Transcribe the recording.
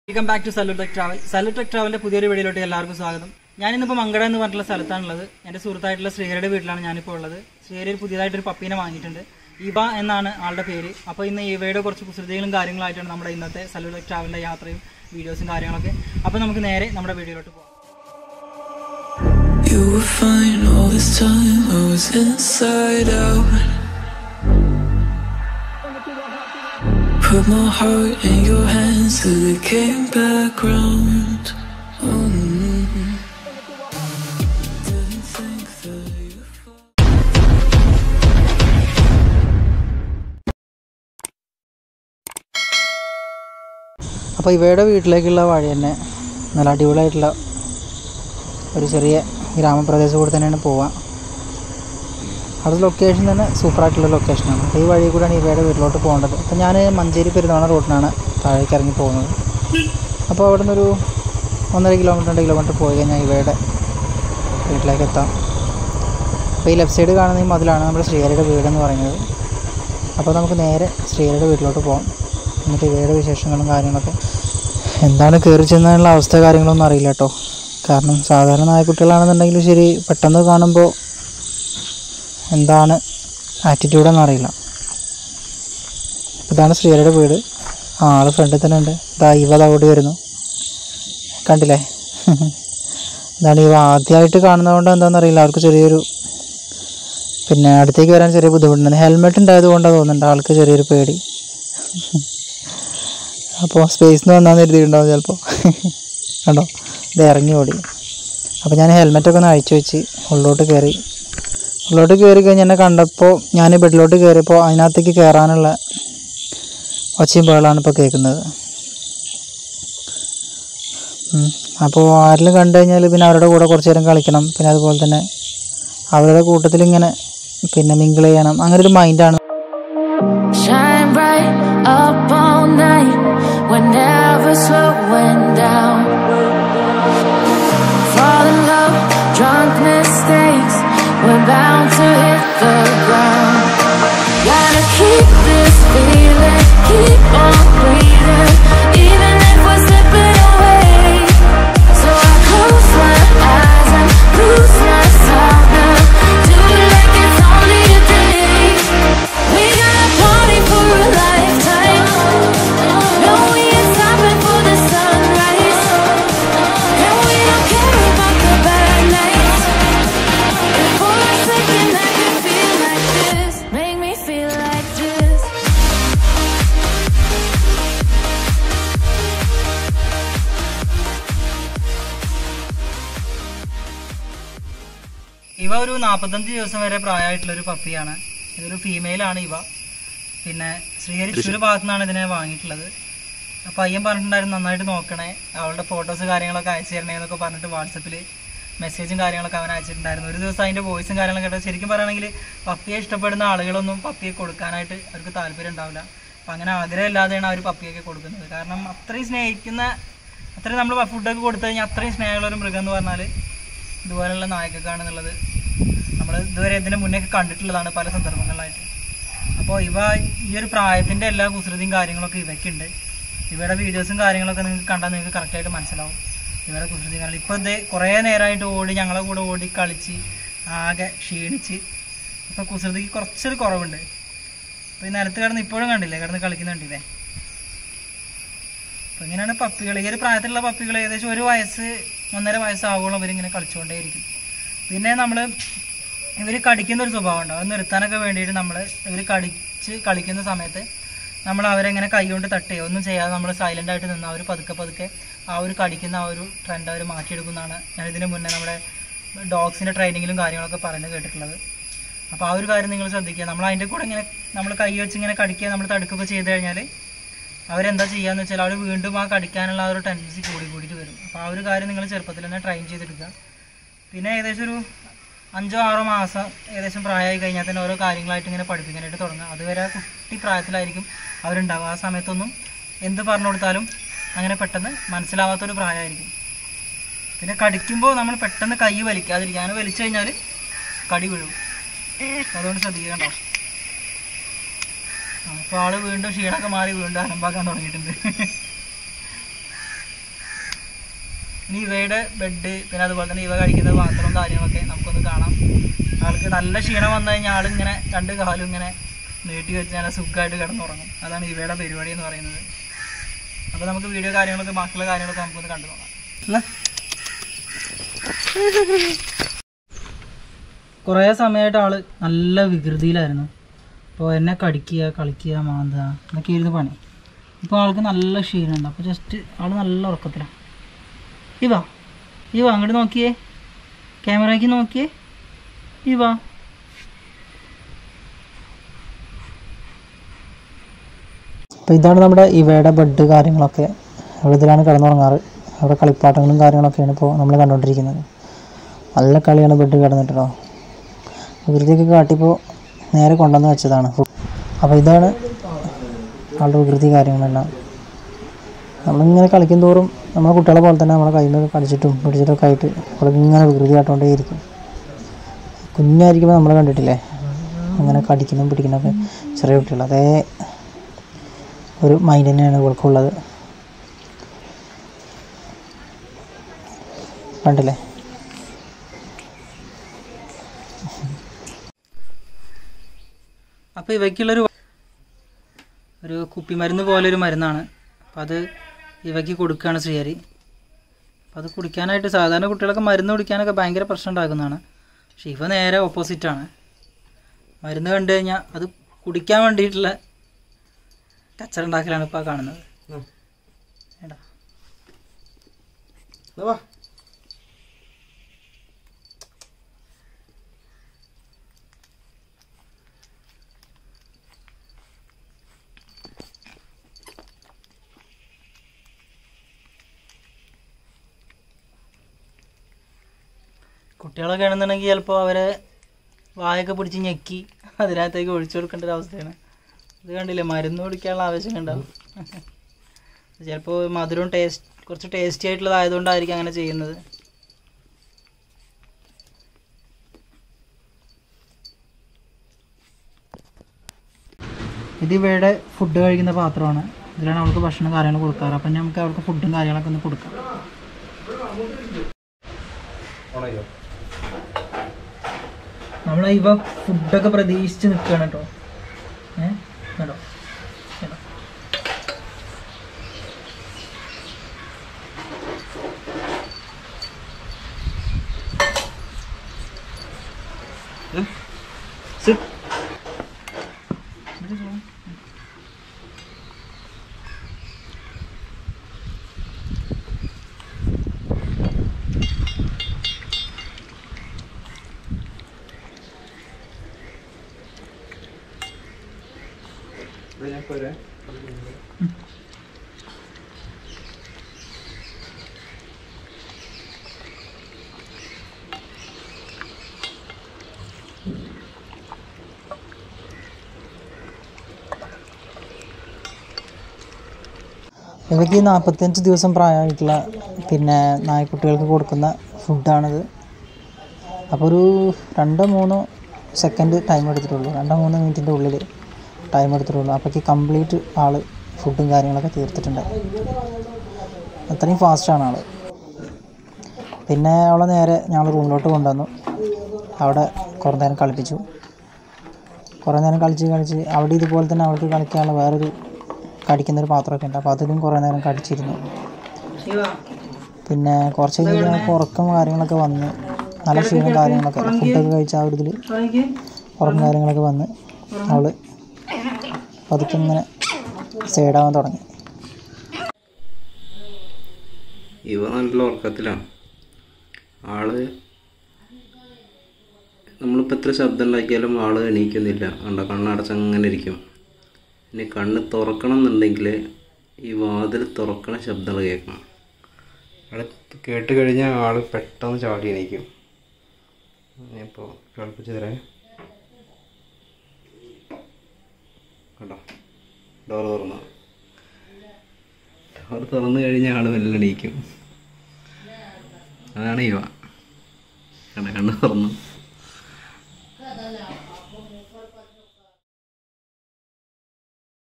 Welcome back to Salutech travel Salutech ട്രാവലിന്റെ പുതിയൊരു വീഡിയോയിലോട്ട് എല്ലാവർക്കും സ്വാഗതം ഞാനിന്നിപ്പോൾ മങ്കട എന്ന് പറഞ്ഞിട്ടുള്ള സ്ഥലത്താണുള്ളത് എൻ്റെ സുഹൃത്തായിട്ടുള്ള ശ്രീഹരിയുടെ വീട്ടിലാണ് ഞാനിപ്പോൾ ഉള്ളത് ശ്രീഹരി ഒരു പുതിയതായിട്ടൊരു പപ്പീനെ വാങ്ങിയിട്ടുണ്ട് ഇവ എന്നാണ് ആളുടെ പേര് അപ്പോൾ ഇന്ന് ഇവയുടെ കുറച്ച് കുസൃതികളും കാര്യങ്ങളായിട്ടാണ് നമ്മുടെ ഇന്നത്തെ സല്യൂടെക് ട്രാവലിൻ്റെ യാത്രയും വീഡിയോസും കാര്യങ്ങളൊക്കെ അപ്പോൾ നമുക്ക് നേരെ നമ്മുടെ വീഡിയോയിലോട്ട് പോകാം You were fine all this time, I was inside out. Put my heart in your hands till it came back round. Mm. Didn't think that you അപ്പോൾ ഇവയുടെ വീട്ടിലേക്കുള്ള വഴി തന്നെ നല്ല അടിപൊളിയായിട്ടുള്ള ഒരു ചെറിയ ഗ്രാമപ്രദേശം കൂടി തന്നെയാണ് പോവുക അവിടെ ലൊക്കേഷൻ തന്നെ സൂപ്പറായിട്ടുള്ള ലൊക്കേഷനാണ് അപ്പോൾ ഈ വഴി കൂടെയാണ് ഇവയുടെ വീട്ടിലോട്ട് പോകേണ്ടത് അപ്പോൾ ഞാൻ മഞ്ചേരി പെരുന്നാള റോഡിനാണ് താഴേക്ക് ഇറങ്ങി പോകുന്നത് അപ്പോൾ അവിടെ നിന്നൊരു ഒന്നര കിലോമീറ്റർ രണ്ട് കിലോമീറ്റർ പോയി കഴിഞ്ഞാൽ ഇവയുടെ വീട്ടിലേക്ക് എത്താം അപ്പോൾ ഈ ലെഫ്റ്റ് സൈഡ് കാണുന്ന ഈ മതിലാണ് നമ്മുടെ ശ്രീഹരിയുടെ വീടെന്ന് പറയുന്നത് അപ്പോൾ നമുക്ക് നേരെ ശ്രീഹരിയുടെ വീട്ടിലോട്ട് പോകാം എന്നിട്ട് ഇവയുടെ വിശേഷങ്ങളും കാര്യങ്ങളൊക്കെ എന്താണ് കയറി ചെന്നുള്ള അവസ്ഥ കാര്യങ്ങളൊന്നും അറിയില്ല കേട്ടോ കാരണം സാധാരണ നായക്കുട്ടികളാണെന്നുണ്ടെങ്കിലും ശരി പെട്ടെന്ന് കാണുമ്പോൾ എന്താണ് ആറ്റിറ്റ്യൂഡെന്ന് അറിയില്ല ഇതാണ് ശ്രീഹരിയുടെ വീട് ആ ആൾ ഫ്രണ്ടിൽ തന്നെ ഉണ്ട് ഇതാ ഇവ ദാ ഓടി വരുന്നു കണ്ടില്ലേ ഇതാണ് ഇവ ആദ്യമായിട്ട് കാണുന്നതുകൊണ്ട് എന്താണെന്ന് അറിയില്ല അവർക്ക് ചെറിയൊരു പിന്നെ അടുത്തേക്ക് വരാൻ ചെറിയ ബുദ്ധിമുട്ടുണ്ട് ഹെൽമെറ്റ് ഉണ്ടായത് കൊണ്ടാണ് തോന്നുന്നുണ്ട് ആൾക്ക് ചെറിയൊരു പേടി അപ്പോൾ സ്പേസിൽ നിന്ന് വന്നാന്ന് എഴുതിയിട്ടുണ്ടാവും ചിലപ്പോൾ കണ്ടോ ഇത് ഇറങ്ങി ഓടി അപ്പോൾ ഞാൻ ഹെൽമെറ്റൊക്കെ ഒന്ന് അഴിച്ചു വെച്ച് ഉള്ളോട്ട് കയറി ഉള്ളോട്ട് കയറി കഴിഞ്ഞ് എന്നെ കണ്ടപ്പോൾ ഞാൻ ബെഡിലോട്ട് കയറിയപ്പോൾ അതിനകത്തേക്ക് കയറാനുള്ള ഒച്ചയും ബഹളമാണ് ഇപ്പോൾ കേൾക്കുന്നത് ഉം. അപ്പോൾ ആരെങ്കിലും കണ്ടു കഴിഞ്ഞാൽ പിന്നെ അവരുടെ കൂടെ കുറച്ച് നേരം കളിക്കണം പിന്നെ അതുപോലെ തന്നെ അവരുടെ കൂട്ടത്തിൽ ഇങ്ങനെ പിന്നെ മിങ്കിൾ ചെയ്യണം അങ്ങനെ ഒരു മൈൻഡാണ് Shine bright up all night. We're never slowing down. Fall in love, drunk mistakes. We're bound to hit the ground. Gotta keep this feeling, keep on breathing, even if we're slipping away. So I close my eyes and lose myself now. Do it like it's only a day. We got a party for a lifetime. No, we ain't stopping for the sunrise. And we don't care about the bad nights. And for a second, I can feel like this. Make me feel like this. ഇവ ഒരു നാൽപ്പത്തഞ്ച് ദിവസം വരെ പ്രായമായിട്ടുള്ള ഒരു പപ്പിയാണ് ഇതൊരു ഫീമെയിലാണ് ഇവ പിന്നെ ശ്രീഹരി തൃശ്ശൂർ ഭാഗത്തു നിന്നാണ് ഇതിനെ വാങ്ങിയിട്ടുള്ളത് അപ്പോൾ അയ്യൻ പറഞ്ഞിട്ടുണ്ടായിരുന്നു നന്നായിട്ട് നോക്കണേ അവളുടെ ഫോട്ടോസ് കാര്യങ്ങളൊക്കെ അയച്ചു തരണേ എന്നൊക്കെ പറഞ്ഞിട്ട് വാട്സപ്പിൽ മെസ്സേജും കാര്യങ്ങളൊക്കെ അവൻ അയച്ചിട്ടുണ്ടായിരുന്നു ഒരു ദിവസം അതിൻ്റെ വോയിസും കാര്യങ്ങളൊക്കെ കേട്ടോ ശരിക്കും പറയുകയാണെങ്കിൽ പപ്പിയെ ഇഷ്ടപ്പെടുന്ന ആളുകളൊന്നും പപ്പിയെ കൊടുക്കാനായിട്ട് അവർക്ക് താല്പര്യം ഉണ്ടാവില്ല അപ്പം അങ്ങനെ ആഗ്രഹമില്ലാതെയാണ് അവർ പപ്പിയൊക്കെ കൊടുക്കുന്നത് കാരണം അത്രയും സ്നേഹിക്കുന്ന അത്രയും നമ്മൾ ഫുഡൊക്കെ കൊടുത്തു കഴിഞ്ഞാൽ അത്രയും സ്നേഹമുള്ള ഒരു മൃഗം എന്ന് പറഞ്ഞാൽ ഇതുപോലുള്ള നായകക്കാണെന്നുള്ളത് നമ്മൾ ഇതുവരെ ഇതിന് മുന്നേ ഒക്കെ കണ്ടിട്ടുള്ളതാണ് പല സന്ദർഭങ്ങളിലായിട്ട് അപ്പോൾ ഇവ ഈ ഒരു പ്രായത്തിൻ്റെ എല്ലാ കുസൃതിയും കാര്യങ്ങളൊക്കെ ഇവയ്ക്കുണ്ട് ഇവയുടെ വീഡിയോസും കാര്യങ്ങളൊക്കെ നിങ്ങൾക്ക് കണ്ടാൽ നിങ്ങൾക്ക് കറക്റ്റായിട്ട് മനസ്സിലാവും ഇവരുടെ കുസൃതി കാരണം ഇപ്പോൾ ഇത് കുറേ നേരമായിട്ട് ഓടി ഞങ്ങളെ കൂടെ ഓടി കളിച്ച് ആകെ ക്ഷീണിച്ച് ഇപ്പോൾ കുസൃതിക്ക് കുറച്ചൊരു കുറവുണ്ട് അപ്പോൾ ഈ നിലത്ത് കിടന്ന് ഇപ്പോഴും കണ്ടില്ലേ കിടന്ന് കളിക്കുന്നുണ്ടില്ലേ അപ്പോൾ ഇങ്ങനെയാണ് പപ്പികൾ ഈ ഒരു പ്രായത്തിലുള്ള പപ്പികൾ ഏകദേശം ഒരു വയസ്സ് ഒന്നര വയസ്സാവുമ്പോൾ ഇവരിങ്ങനെ കളിച്ചുകൊണ്ടേയിരിക്കും പിന്നെ നമ്മൾ ഇവർ കടിക്കുന്ന ഒരു സ്വഭാവം ഉണ്ടാവും അത് നിർത്താനൊക്കെ വേണ്ടിയിട്ട് നമ്മൾ ഇവർ കടിച്ച് കളിക്കുന്ന സമയത്ത് നമ്മൾ അവരെങ്ങനെ കൈ കൊണ്ട് തട്ടുകയോ ഒന്നും ചെയ്യാതെ നമ്മൾ സൈലൻ്റ് ആയിട്ട് നിന്ന് അവർ പതുക്കെ പതുക്കെ ആ ഒരു കടിക്കുന്ന ആ ഒരു ട്രെൻഡ് അവർ മാറ്റിയെടുക്കുന്നതാണ് ഞാൻ ഇതിന് മുന്നേ നമ്മുടെ ഡോഗ്സിൻ്റെ ട്രെയിനിങ്ങിലും കാര്യങ്ങളൊക്കെ പറഞ്ഞു കേട്ടിട്ടുള്ളത് അപ്പോൾ ആ ഒരു കാര്യം നിങ്ങൾ ശ്രദ്ധിക്കുക നമ്മൾ അതിൻ്റെ കൂടെ ഇങ്ങനെ നമ്മൾ കൈ വെച്ച് ഇങ്ങനെ കടിക്കുക നമ്മൾ തടുക്കുകയൊക്കെ ചെയ്ത് കഴിഞ്ഞാൽ അവരെന്താ ചെയ്യാന്ന് വെച്ചാൽ അവർ വീണ്ടും ആ കടിക്കാനുള്ള ആ ഒരു ടെൻഡൻസി കൂടി കൂടിയിട്ട് വരും അപ്പോൾ ആ ഒരു കാര്യം നിങ്ങൾ ചെറുപ്പത്തിൽ തന്നെ ട്രെയിൻ ചെയ്തെടുക്കുക പിന്നെ ഏകദേശം ഒരു അഞ്ചോ ആറോ മാസം ഏകദേശം പ്രായമായി കഴിഞ്ഞാൽ തന്നെ ഓരോ കാര്യങ്ങളായിട്ട് ഇങ്ങനെ പഠിപ്പിക്കാനായിട്ട് തുടങ്ങുക അതുവരെ ആ കുട്ടി പ്രായത്തിലായിരിക്കും അവരുണ്ടാവുക ആ സമയത്തൊന്നും എന്ത് പറഞ്ഞു കൊടുത്താലും അങ്ങനെ പെട്ടെന്ന് മനസ്സിലാവാത്തൊരു പ്രായമായിരിക്കും പിന്നെ കടിക്കുമ്പോൾ നമ്മൾ പെട്ടെന്ന് കൈ വലിക്കാതിരിക്കുക അങ്ങനെ വലിച്ചു കഴിഞ്ഞാൽ കടി വീഴും അപ്പോൾ അതുകൊണ്ട് ശ്രദ്ധിക്കണ്ടോ അപ്പോൾ ആള് വീണ്ടും ക്ഷീണമൊക്കെ മാറി വീണ്ടും അലമ്പാക്കാൻ തുടങ്ങിയിട്ടുണ്ട് ഇനി ഇവയുടെ ബെഡ് പിന്നെ അതുപോലെ തന്നെ ഇവ കഴിക്കുന്ന പാത്രവും കാര്യങ്ങളൊക്കെ നമുക്കൊന്ന് കാണാം ആൾക്ക് നല്ല ക്ഷീണം വന്നു കഴിഞ്ഞാൽ ആളിങ്ങനെ രണ്ട് കാലും ഇങ്ങനെ നീട്ടി വെച്ച് നല്ല സുഖമായിട്ട് കിടന്നുറങ്ങും അതാണ് ഇവയുടെ പരിപാടി എന്ന് പറയുന്നത് അപ്പോൾ നമുക്ക് വീഡിയോ കാര്യങ്ങളൊക്കെ ബാക്കിയുള്ള കാര്യങ്ങളൊക്കെ നമുക്കൊന്ന് കണ്ടു നോക്കാം എന്നാ കുറേ സമയമായിട്ട് ആള് നല്ല വികൃതിയിലായിരുന്നു അപ്പോൾ എന്നെ കടിക്കുക കളിക്കുക മാന്തുക എന്നൊക്കെ ആയിരുന്നു പണി ഇപ്പോൾ ആൾക്ക് നല്ല ക്ഷീണമുണ്ട് അപ്പോൾ ജസ്റ്റ് ആൾ നല്ല ഉറക്കത്തിലാണ് ഈ വാ ഈ വാ അങ്ങോട്ട് നോക്കിയേ ക്യാമറയ്ക്ക് നോക്കിയേ ഈ വാ അപ്പോൾ ഇതാണ് നമ്മുടെ ഇവയുടെ ബെഡ് കാര്യങ്ങളൊക്കെ അവിടെ ഇതിലാണ് കിടന്നുറങ്ങാറ് അവിടെ കളിപ്പാട്ടങ്ങളും കാര്യങ്ങളൊക്കെയാണ് ഇപ്പോൾ നമ്മൾ കണ്ടുകൊണ്ടിരിക്കുന്നത് നല്ല കളിയാണ് ബെഡ് കിടന്നിട്ടോ വികൃതിയൊക്കെ കാട്ടിപ്പോൾ നേരെ കൊണ്ടുവന്ന് വെച്ചതാണ് അപ്പോൾ ഇതാണ് ആളുടെ വികൃതി കാര്യങ്ങളെല്ലാം നമ്മളിങ്ങനെ കളിക്കും തോറും നമ്മളെ കുട്ടികളെ പോലെ തന്നെ നമ്മളെ കയ്യിലൊക്കെ കളിച്ചിട്ടും പിടിച്ചിട്ടൊക്കെ ആയിട്ട് ഇങ്ങനെ വികൃതി കാട്ടുകൊണ്ടേയിരിക്കും കുഞ്ഞായിരിക്കുമ്പോൾ നമ്മൾ കണ്ടിട്ടില്ലേ അങ്ങനെ കടിക്കണം പിടിക്കണമൊക്കെ ചെറിയ കുട്ടികൾ അതേ ഒരു മൈൻഡ് തന്നെയാണ് ഇവൾക്കുള്ളത് കണ്ടില്ലേ അപ്പോൾ ഇവയ്ക്കുള്ളൊരു ഒരു കുപ്പിമരുന്ന് പോലെ ഒരു മരുന്നാണ് അപ്പോൾ അത് ഇവയ്ക്ക് കൊടുക്കുകയാണ് ശ്രീഹരി അപ്പോൾ അത് കുടിക്കാനായിട്ട് സാധാരണ കുട്ടികളൊക്കെ മരുന്ന് കുടിക്കാനൊക്കെ ഭയങ്കര പ്രശ്നം ഉണ്ടാക്കുന്നതാണ് പക്ഷേ ഇവ നേരെ ഓപ്പോസിറ്റാണ് മരുന്ന് കണ്ടു കഴിഞ്ഞാൽ അത് കുടിക്കാൻ വേണ്ടിയിട്ടുള്ള കച്ചറ ഉണ്ടാക്കലാണ് ഇപ്പോൾ കാണുന്നത് എടാ കുട്ടികളൊക്കെ ആണെന്നുണ്ടെങ്കിൽ ചിലപ്പോൾ അവരെ വായൊക്കെ പിടിച്ച് ഞെക്കി അതിനകത്തേക്ക് ഒഴിച്ചു കൊടുക്കേണ്ട ഒരു അവസ്ഥയാണ് ഇത് കണ്ടില്ലേ മരുന്ന് കുടിക്കാനുള്ള ആവശ്യം ഉണ്ടാവും ചിലപ്പോൾ മധുരവും ടേസ്റ്റ് കുറച്ച് ടേസ്റ്റി ആയിട്ടുള്ളതായതുകൊണ്ടായിരിക്കും അങ്ങനെ ചെയ്യുന്നത് ഇത് ഇവയുടെ ഫുഡ് കഴിക്കുന്ന പാത്രമാണ് ഇതിലാണ് അവൾക്ക് ഭക്ഷണം കാര്യങ്ങൾ കൊടുക്കാറ് അപ്പം നമുക്ക് അവൾക്ക് ഫുഡും കാര്യങ്ങളൊക്കെ ഒന്ന് കൊടുക്കാം നമ്മൾ ഇവ ഫുഡൊക്കെ പ്രതീക്ഷിച്ച് നിൽക്കുകയാണ് കേട്ടോ ഏ കേട്ടോ കേട്ടോ ഇവയ്ക്ക് നാൽപ്പത്തഞ്ച് ദിവസം പ്രായമായിട്ടുള്ള പിന്നെ നായ്ക്കുട്ടികൾക്ക് കൊടുക്കുന്ന ഫുഡാണിത് അപ്പോൾ ഒരു രണ്ടോ മൂന്നോ സെക്കൻഡ് ടൈം എടുത്തിട്ടുള്ളൂ രണ്ടോ മൂന്നോ മിനിറ്റിൻ്റെ ഉള്ളിൽ ടൈം എടുത്തിട്ടുള്ളൂ അപ്പോഴേക്ക് കംപ്ലീറ്റ് ആൾ ഫുഡും കാര്യങ്ങളൊക്കെ തീർത്തിട്ടുണ്ട് അത്രയും ഫാസ്റ്റാണ് ആൾ പിന്നെ അവളെ നേരെ ഞങ്ങൾ റൂമിലോട്ട് കൊണ്ടുവന്നു അവിടെ കുറേ നേരം കളിപ്പിച്ചു കുറേ നേരം കളിച്ച് കളിച്ച് അവിടെ ഇതുപോലെ തന്നെ അവൾക്ക് കളിക്കാനുള്ള വേറൊരു കടിക്കുന്നൊരു പാത്രമൊക്കെ ഉണ്ട് അപ്പോൾ അതിലും കുറേ നേരം കടിച്ചിരുന്നു പിന്നെ കുറച്ച് കഴിഞ്ഞ് ഞങ്ങൾക്ക് ഉറക്കം കാര്യങ്ങളൊക്കെ വന്ന് നല്ല ക്ഷീണം കാര്യങ്ങളൊക്കെ ഫുഡൊക്കെ കഴിച്ച ആ ഒരു ഇതിൽ ഉറക്കം കാര്യങ്ങളൊക്കെ വന്ന് അവൾ പതുക്കെ ഇങ്ങനെ സൈഡാവാൻ തുടങ്ങി ഇവ നല്ല ഉറക്കത്തിലാണ് ആള് നമ്മളിപ്പോൾ എത്ര ശബ്ദം ഉണ്ടാക്കിയാലും ആള് എണീക്കുന്നില്ല കണ്ട കണ്ണടച്ച് അങ്ങനെ ഇരിക്കും ഇനി കണ്ണ് തുറക്കണം എന്നുണ്ടെങ്കിൽ ഈ വാതിൽ തുറക്കണ ശബ്ദങ്ങൾ കേൾക്കണം ആള് കേട്ട് കഴിഞ്ഞാൽ ആള് പെട്ടെന്ന് ചാടി എണീക്കും ഇപ്പോൾ കേൾപ്പിച്ച് തരാം കണ്ടോ ഡോർ തുറന്നു ഡോർ തുറന്നു കഴിഞ്ഞാൽ ആള് വെല്ലെണീക്കും അതാണ് ഇവ കണ്ട കണ്ണ് തുറന്നു